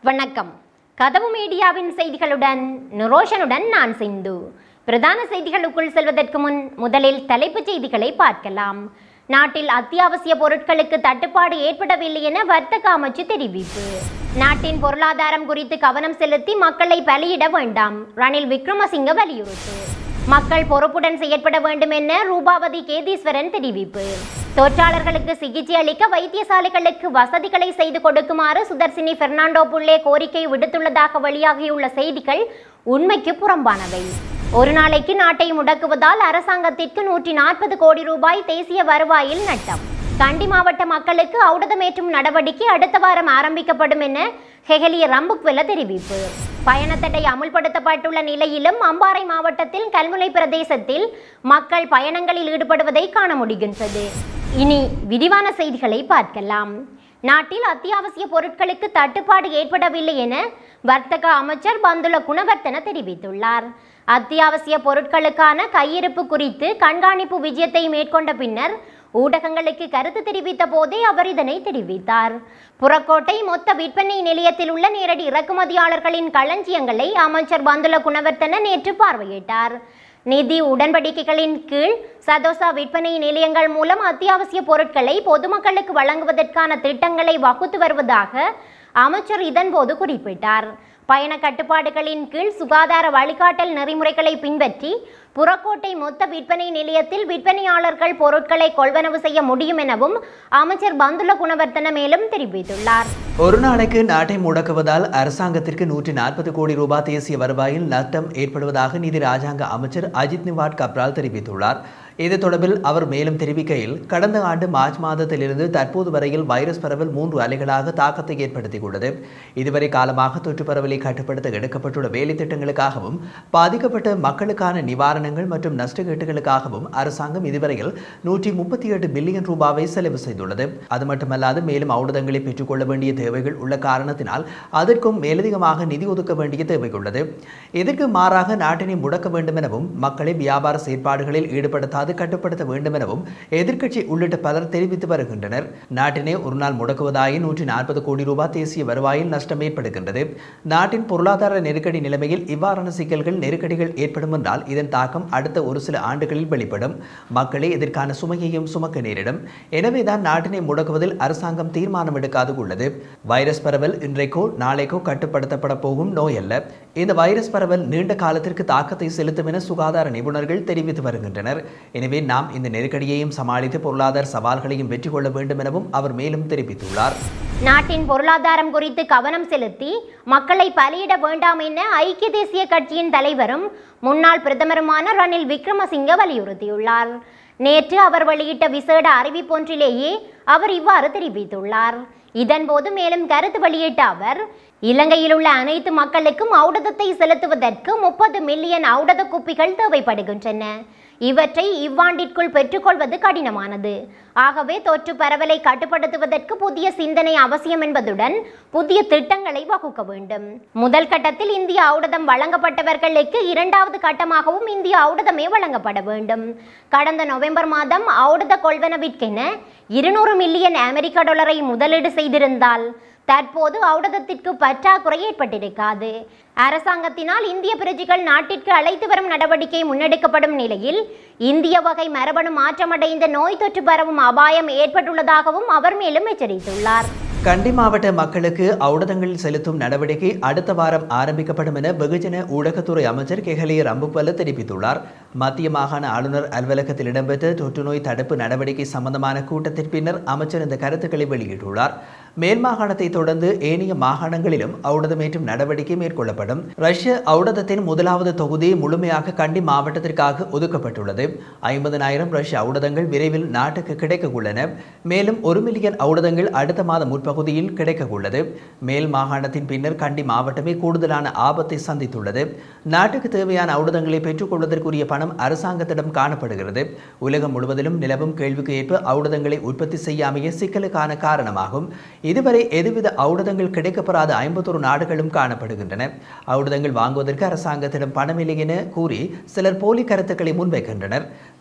வணக்கம் கதவு மீடியாவின் செய்திகளுடன் நிரோஷனுடன் நான் சிந்து பிரதான செய்திகளுக்குள் செல்வதற்கு முன் முதலில் தலைப்புச் செய்திகளை பார்க்கலாம் நாட்டில் அத்தியாவசிய பொருட்களுக்கு தட்டுப்பாடு ஏற்படவில்லை என வர்த்தக அமைச்சு தெரிவிப்பு நாட்டின் பொருளாதாரம் குறித்து கவனம் செலுத்தி மக்களை பலியிட வேண்டாம் ரணில் விக்ரமசிங்க வலியுறுத்து மக்கள் பொறுப்புடன் செயற்பட வேண்டும் என ரூபாவதி கேதீஸ்வரன் தெரிவிப்பு தொற்றாளர்களுக்கு சிகிச்சை அளிக்க வைத்தியசாலைகளுக்கு வசதிகளை செய்து கொடுக்குமாறு சுதர்சினி பெர்னாண்டோ புள்ளே கோரிக்கை விடுத்துள்ளதாக வெளியாகியுள்ள செய்திகள் உண்மைக்கு புறம்பானவை ஒரு நாளைக்கு நாட்டை முடக்குவதால் அரசாங்கத்திற்கு நூற்றி நாற்பது கோடி ரூபாய் தேசிய வருவாயில் நட்டம் கண்டி மாவட்ட மக்களுக்கு ஔடதமேற்றும் நடவடிக்கை அடுத்த வாரம் ஆரம்பிக்கப்படும் என ஹெகலிய ரம்புக்வெல தெரிவிப்பு பயணத்தடை அமுல்படுத்தப்பட்டுள்ள நிலையிலும் அம்பாறை மாவட்டத்தில் கல்முனை பிரதேசத்தில் மக்கள் பயணங்களில் ஈடுபடுவதை காண முடிகின்றது இனி விரிவான செய்திகளை பார்க்கலாம் நாட்டில் அத்தியாவசிய பொருட்களுக்கு தட்டுப்பாடு ஏற்படவில்லை என வர்த்தக அமைச்சர் பந்துல குணவர்த்தன தெரிவித்துள்ளார் அத்தியாவசிய பொருட்களுக்கான கையிருப்பு குறித்து கண்காணிப்பு விஜயத்தை மேற்கொண்ட பின்னர் ஊடகங்களுக்கு கருத்து தெரிவித்த போதே அவர் இதனை தெரிவித்தார் புறக்கோட்டை மொத்த விற்பனை நிலையத்தில் உள்ள நேரடி இறக்குமதியாளர்களின் களஞ்சியங்களை அமைச்சர் பந்துல குணவர்த்தன நேற்று பார்வையிட்டார் நிதி உடன்படிக்கைகளின் கீழ் சதோசா விற்பனை நிலையங்கள் மூலம் அத்தியாவசிய பொருட்களை பொதுமக்களுக்கு வழங்குவதற்கான திட்டங்களை வகுத்து வருவதாக அமைச்சர் இதன்போது குறிப்பிட்டார் பயண கட்டுப்பாடுகளின் கீழ் சுகாதார வழிகாட்டல் நெறிமுறைகளை பின்பற்றி புறக்கோட்டை மொத்த விற்பனை நிலையத்தில் விற்பனையாளர்கள் பொருட்களை கொள்வனவு செய்ய முடியும் எனவும் அமைச்சர் பந்துல குணவர்த்தன மேலும் தெரிவித்துள்ளார் ஒரு நாளைக்கு நாட்டை முடக்குவதால் அரசாங்கத்திற்கு நூற்றி நாற்பது கோடி ரூபாய் தேசிய வருவாயில் நஷ்டம் ஏற்படுவதாக நிதி ராஜாங்க அமைச்சர் அஜித் நிவாட் கப்ரால் தெரிவித்துள்ளார் இது தொடர்பில் அவர் மேலும் தெரிவிக்கையில் கடந்த ஆண்டு மார்ச் மாதத்திலிருந்து தற்போது வரையில் வைரஸ் பரவல் மூன்று அலைகளாக தாக்கத்தை ஏற்படுத்தியுள்ளது இதுவரை காலமாக தொற்று பரவலை கட்டுப்படுத்த எடுக்கப்பட்டுள்ள வேலை திட்டங்களுக்காகவும் பாதிக்கப்பட்ட மக்களுக்கான நிவாரணங்கள் மற்றும் நஷ்டகேட்டுகளுக்காகவும் அரசாங்கம் இதுவரையில் நூற்றி முப்பத்தி எட்டு பில்லியன் ரூபாவை செலவு செய்துள்ளது அது மட்டுமல்லாது மேலும் ஔடதங்களை பெற்றுக்கொள்ள வேண்டிய தேவைகள் உள்ள காரணத்தினால் அதற்கும் மேலதிகமாக நிதி ஒதுக்க வேண்டிய தேவை உள்ளது இதற்கு மாறாக நாட்டினை முடக்க வேண்டும் எனவும் மக்களை வியாபார செயற்பாடுகளில் ஈடுபடுத்தாது கட்டுப்படுத்த வேண்டும் எனவும் எதிர்க்கட்சி உள்ளிட்ட பலர் தெரிவித்து வருகின்றனர் நாட்டினை ஒரு நாள் முடக்குவதாயின் நூற்றி நாற்பது கோடி ரூபாய் தேசிய வருவாயில் நஷ்டம் ஏற்படுகின்றது நாட்டின் பொருளாதார நெருக்கடி நிலைமையில் இவ்வாறான சிக்கல்கள் நெருக்கடிகள் ஏற்படும் என்றால் இதன் தாக்கம் அடுத்த ஒரு சில ஆண்டுகளில் வெளிப்படும் மக்களே இதற்கான சுமையையும் சுமக்க நேரிடும் எனவேதான் நாட்டினை முடக்குவதில் அரசாங்கம் தீர்மானம் எடுக்காது உள்ளது வைரஸ் பரவல் இன்றைக்கோ நாளைக்கோ கட்டுப்படுத்தப்பட போகும் நோய் அல்ல இந்த வைரஸ் பரவல் நீண்ட காலத்திற்கு தாக்கத்தை செலுத்தும் என சுகாதார நிபுணர்கள் தெரிவித்து வருகின்றனர் எனவே நாம் இந்த நெருக்கடியையும் சமாளித்து பொருளாதார சவால்களையும் வெற்றி கொள்ள வேண்டும் எனவும் அவர் மேலும் தெரிவித்துள்ளார் நாட்டின் பொருளாதாரம் குறித்து கவனம் செலுத்தி மக்களை பலியிட வேண்டாம் என ஐக்கிய தேசிய கட்சியின் தலைவரும் முன்னாள் பிரதமருமான ரணில் விக்ரமசிங்க வலியுறுத்தியுள்ளார் நேற்று அவர் வெளியிட்ட விசேட அறிவிப்பொன்றிலேயே அவர் இவ்வாறு தெரிவித்துள்ளார் இதன்போது மேலும் கருத்து வெளியிட்ட அவர் இலங்கையில் உள்ள அனைத்து மக்களுக்கும் ஔடதத்தை செலுத்துவதற்கு முப்பது மில்லியன் ஔடத குப்பிகள் தேவைப்படுகின்றன இவற்றை இவ்வாண்டிற்குள் பெற்றுக்கொள்வது கடினமானது ஆகவே தொற்று பரவலை கட்டுப்படுத்துவதற்கு புதிய சிந்தனை அவசியம் என்பதுடன் புதிய திட்டங்களை வகுக்க வேண்டும் முதல் கட்டத்தில் இந்திய ஔடதம் வழங்கப்பட்டவர்களுக்கு இரண்டாவது கட்டமாகவும் இந்திய ஔடதமே வழங்கப்பட வேண்டும் கடந்த நவம்பர் மாதம் ஔடத கொள்வனவிற்கென இருநூறு மில்லியன் அமெரிக்க டாலரை முதலீடு செய்திருந்தால் தற்போது ஔடதத்திற்கு பற்றாக்குறை ஏற்பட்டிருக்காது அரசாங்கத்தினால் இந்திய பிரஜைகள் நாட்டிற்கு அழைத்து வரும் நடவடிக்கை முன்னெடுக்கப்படும் நிலையில் இந்திய வகை மரபணு மாற்றமடைந்த நோய் தொற்று பரவும் அபாயம் ஏற்பட்டுள்ளதாகவும் அவர் மேலும் எச்சரித்துள்ளார் கண்டி மாவட்ட மக்களுக்கு ஔடதங்கள் செலுத்தும் நடவடிக்கை அடுத்த வாரம் ஆரம்பிக்கப்படும் என வெகுஜன ஊடகத்துறை அமைச்சர் கெஹலிய ரம்புக்வல தெரிவித்துள்ளார் மத்திய மாகாண ஆளுநர் அலுவலகத்தில் இடம்பெற்ற தொற்றுநோய் தடுப்பு நடவடிக்கை சம்பந்தமான கூட்டத்தின் பின்னர் அமைச்சர் இந்த கருத்துக்களை வெளியிட்டுள்ளார் மேல் மாகாணத்தை தொடர்ந்து ஏனைய மாகாணங்களிலும் ஔடதமேற்றும் நடவடிக்கை மேற்கொள்ளப்படும் ரஷ்ய ஔடதத்தின் முதலாவது தொகுதி முழுமையாக கண்டி மாவட்டத்திற்காக ஒதுக்கப்பட்டுள்ளது ஐம்பதனாயிரம் ரஷ்ய ஔடதங்கள் விரைவில் நாட்டுக்கு கிடைக்க உள்ளன மேலும் ஒரு மில்லியன் ஔடதங்கள் அடுத்த மாதம் முற்பகுதியில் கிடைக்க உள்ளது மேல் மாகாணத்தின் பின்னர் கண்டி மாவட்டமே கூடுதலான ஆபத்தை சந்தித்துள்ளது நாட்டுக்கு தேவையான ஔடதங்களை பெற்றுக்கொள்வதற்குரிய பணம் அரசாங்கத்திடம் காணப்படுகிறது உலகம் முழுவதிலும் நிலவும் கேள்விக்கு ஏற்ப ஔடதங்களை உற்பத்தி செய்யாமைய சிக்கலுக்கான காரணமாகும் இதுவரை எதுவித ஔடதங்கள் கிடைக்கப்பெறாத ஐம்பத்தொரு நாடுகளும் காணப்படுகின்றன ஔடதங்கள் வாங்குவதற்கு அரசாங்கத்திடம் பணமில்லை என கூறி சிலர் போலி கருத்துக்களை முன்வைக்கின்றனர்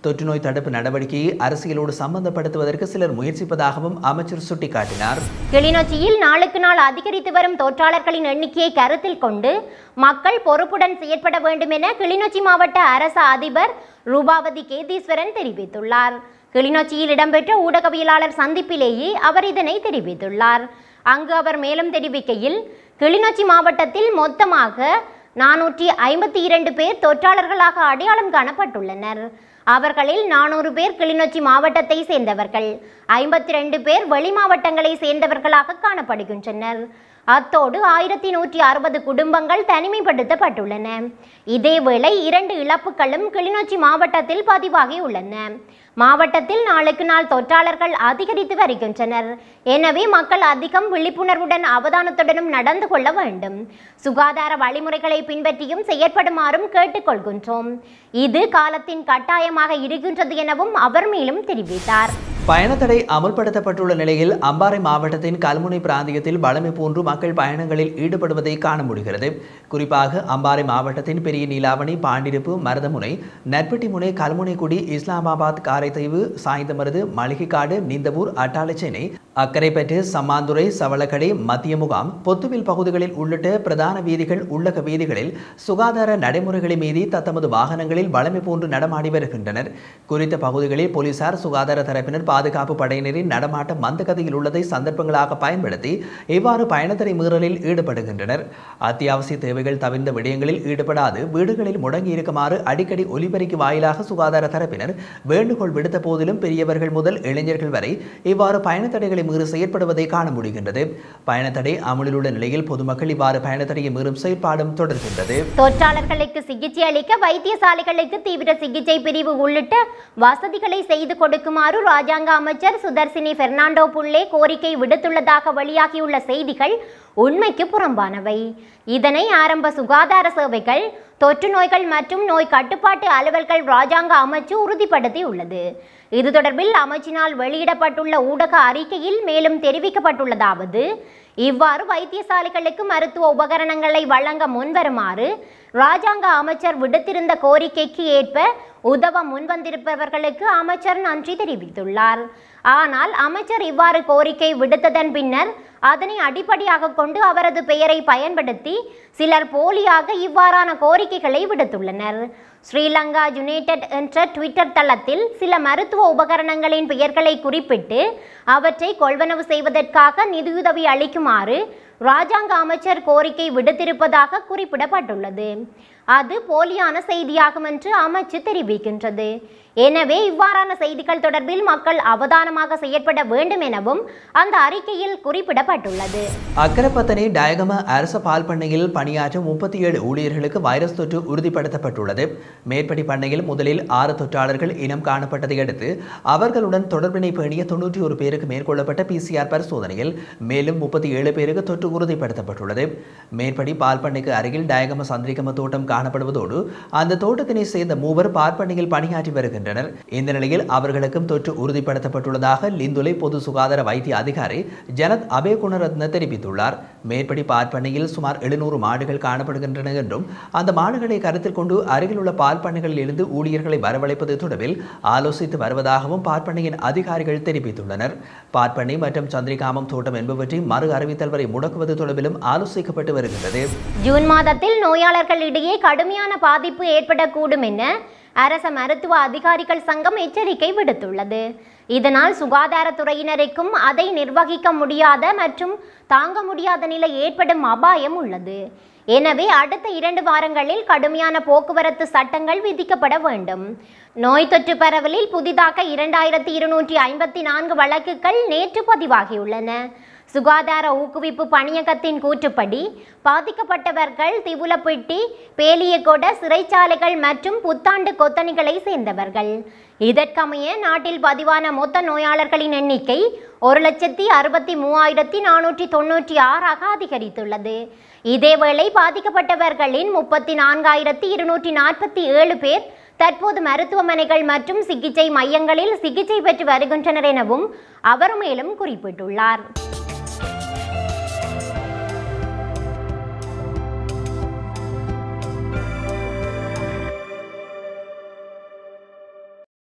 தொற்றுநோய் தடுப்பு நடவடிக்கையை அரசியலோடு சம்பந்தப்படுத்துவதற்கு சிலர் முயற்சிப்பதாகவும் அமைச்சர் சுட்டிக்காட்டினார் கிளிநொச்சியில் நாளுக்கு நாள் அதிகரித்து வரும் தொற்றாளர்களின் எண்ணிக்கையை கருத்தில் கொண்டு மக்கள் பொறுப்புடன் செயற்பட வேண்டும் என கிளிநொச்சி மாவட்ட அரசு அதிபர் ரூபாவதி கேதீஸ்வரன் தெரிவித்துள்ளார் கிளிநொச்சியில் இடம்பெற்ற ஊடகவியலாளர் சந்திப்பிலேயே அவர் இதனை தெரிவித்துள்ளார் அங்கு அவர் மேலும் தெரிவிக்கையில் கிளிநொச்சி மாவட்டத்தில் மொத்தமாக நானூற்றி ஐம்பத்தி இரண்டு பேர் தொற்றாளர்களாக அடையாளம் காணப்பட்டுள்ளனர் அவர்களில் நானூறு பேர் கிளிநொச்சி மாவட்டத்தை சேர்ந்தவர்கள் ஐம்பத்தி ரெண்டு பேர் வெளி மாவட்டங்களை சேர்ந்தவர்களாக காணப்படுகின்றனர் அத்தோடு ஆயிரத்தி நூற்றி அறுபது குடும்பங்கள் தனிமைப்படுத்தப்பட்டுள்ளன இதேவேளை இரண்டு இழப்புகளும் கிளிநொச்சி மாவட்டத்தில் பதிவாகியுள்ளன மாவட்டத்தில் நாளுக்கு நாள் தொற்றாளர்கள் அதிகரித்து வருகின்றனர் எனவே மக்கள் அதிகம் விழிப்புணர்வுடன் அவதானத்துடனும் நடந்து கொள்ள வேண்டும் சுகாதார வழிமுறைகளை பின்பற்றியும் செயற்படுமாறும் கேட்டுக்கொள்கின்றோம் இது காலத்தின் கட்டாயமாக இருக்கின்றது எனவும் அவர் மேலும் தெரிவித்தார் பயணத்தடை அமுல்படுத்தப்பட்டுள்ள நிலையில் அம்பாறை மாவட்டத்தின் கல்முனை பிராந்தியத்தில் வளமை போன்று மக்கள் பயணங்களில் ஈடுபடுவதை காண முடிகிறது குறிப்பாக அம்பாறை மாவட்டத்தின் பெரிய நீலாவணி பாண்டிருப்பு மருதமுனை நற்பட்டிமுனை கல்முனைக்குடி இஸ்லாமாபாத் காரைத்தீவு சாய்ந்தமருது மளிகைக்காடு நீந்தவூர் அட்டாளச்சேனை அக்கரைப்பற்று சம்மாந்துறை சவளக்கடை மத்திய முகாம் பொத்துவில் பகுதிகளில் உள்ளிட்ட பிரதான வீதிகள் உள்ளக வீதிகளில் சுகாதார நடைமுறைகளை மீறி தத்தமது வாகனங்களில் வளமை போன்று நடமாடி வருகின்றனர் குறித்த பகுதிகளில் போலீசார் சுகாதார தரப்பினர் பாதுகாப்பு படையினரின் நடமாட்டம் மந்தகதியில் உள்ளதை சந்தர்ப்பங்களாக பயன்படுத்தி இவ்வாறு பயணத்தடை மீறலில் ஈடுபடுகின்றனர் அத்தியாவசிய தேவைகள் தவிர்ந்த விடயங்களில் ஈடுபடாது வீடுகளில் முடங்கி இருக்குமாறு அடிக்கடி ஒலிபெருக்கி வாயிலாக சுகாதார தரப்பினர் வேண்டுகோள் விடுத்த போதிலும் பெரியவர்கள் முதல் இளைஞர்கள் வரை இவ்வாறு பயணத்தடைகளை மீறி செயற்படுவதை காண முடிகின்றது பயணத்தடை அமலில் உள்ள நிலையில் பொதுமக்கள் இவ்வாறு பயணத்தடையை மீறும் செயற்பாடும் தொடர்கின்றது தொற்றாளர்களுக்கு சிகிச்சை அளிக்க வைத்தியசாலைகளுக்கு தீவிர சிகிச்சை பிரிவு உள்ளிட்ட வசதிகளை செய்து கொடுக்குமாறு ராஜாங்க அமைச்சர் சுதர்சினி பெர்னாண்டோ புள்ளே கோரிக்கை விடுத்துள்ளதாக வெளியாகியுள்ள செய்திகள் உண்மைக்கு புறம்பானவை இதனை ஆரம்ப சுகாதார சேவைகள் தொற்று நோய்கள் மற்றும் நோய் கட்டுப்பாட்டு அலுவல்கள் ராஜாங்க அமைச்சு உறுதிப்படுத்தியுள்ளது இது தொடர்பில் அமைச்சினால் வெளியிடப்பட்டுள்ள ஊடக அறிக்கையில் மேலும் தெரிவிக்கப்பட்டுள்ளதாவது இவ்வாறு வைத்தியசாலைகளுக்கு மருத்துவ உபகரணங்களை வழங்க முன்வருமாறு ராஜாங்க அமைச்சர் விடுத்திருந்த கோரிக்கைக்கு ஏற்ப உதவ முன்வந்திருப்பவர்களுக்கு அமைச்சர் நன்றி தெரிவித்துள்ளார் ஆனால் அமைச்சர் இவ்வாறு கோரிக்கை விடுத்ததன் பின்னர் அதனை அடிப்படையாக கொண்டு அவரது பெயரை பயன்படுத்தி சிலர் போலியாக இவ்வாறான கோரிக்கைகளை விடுத்துள்ளனர் ஸ்ரீலங்கா யுனைடெட் என்ற ட்விட்டர் தளத்தில் சில மருத்துவ உபகரணங்களின் பெயர்களை குறிப்பிட்டு அவற்றை கொள்வனவு செய்வதற்காக நிதியுதவி அளிக்குமாறு ராஜாங்க அமைச்சர் கோரிக்கை விடுத்திருப்பதாக குறிப்பிடப்பட்டுள்ளது அது போலியான செய்தியாகும் என்று அமைச்சு தெரிவிக்கின்றது எனவே இவ்வாறான செய்திகள் தொடர்பில் மக்கள் அவதானமாக செயற்பட வேண்டும் எனவும் அந்த அறிக்கையில் குறிப்பிடப்பட்டுள்ளது அக்கரப்பத்தனை டயகம அரச பால் பண்ணையில் பணியாற்றும் முப்பத்தி ஏழு ஊழியர்களுக்கு வைரஸ் தொற்று உறுதிப்படுத்தப்பட்டுள்ளது மேற்படி பண்ணையில் முதலில் ஆறு தொற்றாளர்கள் இனம் காணப்பட்டதை அடுத்து அவர்களுடன் தொடர்பினை பேணிய தொன்னூற்றி ஒரு பேருக்கு மேற்கொள்ளப்பட்ட பிசிஆர் பரிசோதனையில் மேலும் முப்பத்தி ஏழு பேருக்கு தொற்று உறுதிப்படுத்தப்பட்டுள்ளது மேற்படி பால் பண்ணைக்கு அருகில் டயகம சந்திரிகம தோட்டம் காணப்படுவதோடு அந்த தோட்டத்தினை சேர்ந்த மூவர் பால் பண்ணையில் பணியாற்றி வருகின்றனர் இந்த நிலையில் அவர்களுக்கும் தொற்று உறுதிப்படுத்தப்பட்டுள்ளதாக லிந்துலை பொது சுகாதார வைத்திய அதிகாரி ஜனத் அபே குணரத்ன தெரிவித்துள்ளார் மேற்படி பால் பண்ணையில் சுமார் எழுநூறு மாடுகள் காணப்படுகின்றன என்றும் அந்த மாடுகளை கருத்தில் கொண்டு அருகில் உள்ள பால் பண்ணைகளில் இருந்து ஊழியர்களை வரவழைப்பது தொடர்பில் ஆலோசித்து வருவதாகவும் பாற்பண்ணையின் அதிகாரிகள் தெரிவித்துள்ளனர் பாற்பண்ணை மற்றும் சந்திரிகாமம் தோட்டம் என்பவற்றை மறு அறிவித்தல் வரை முடக்குவது தொடர்பிலும் ஆலோசிக்கப்பட்டு வருகின்றது ஜூன் மாதத்தில் நோயாளர்களிடையே கடுமையான பாதிப்பு ஏற்படக்கூடும் என அரச மருத்துவ அதிகாரிகள் சங்கம் எச்சரிக்கை விடுத்துள்ளது இதனால் சுகாதாரத்துறையினருக்கும் அதை நிர்வகிக்க முடியாத மற்றும் தாங்க முடியாத நிலை ஏற்படும் அபாயம் உள்ளது எனவே அடுத்த இரண்டு வாரங்களில் கடுமையான போக்குவரத்து சட்டங்கள் விதிக்கப்பட வேண்டும் நோய் தொற்று பரவலில் புதிதாக இரண்டாயிரத்தி இருநூற்றி ஐம்பத்தி நான்கு வழக்குகள் நேற்று பதிவாகியுள்ளன சுகாதார ஊக்குவிப்பு பணியகத்தின் கூற்றுப்படி பாதிக்கப்பட்டவர்கள் திவுலப்பட்டி பேலியகொட சிறைச்சாலைகள் மற்றும் புத்தாண்டு கொத்தணிகளை சேர்ந்தவர்கள் இதற்கமைய நாட்டில் பதிவான மொத்த நோயாளர்களின் எண்ணிக்கை ஒரு லட்சத்தி அறுபத்தி மூவாயிரத்தி நானூற்றி தொண்ணூற்றி ஆறாக அதிகரித்துள்ளது இதேவேளை பாதிக்கப்பட்டவர்களின் முப்பத்தி நான்காயிரத்தி இருநூற்றி நாற்பத்தி ஏழு பேர் தற்போது மருத்துவமனைகள் மற்றும் சிகிச்சை மையங்களில் சிகிச்சை பெற்று வருகின்றனர் எனவும் அவர் மேலும் குறிப்பிட்டுள்ளார்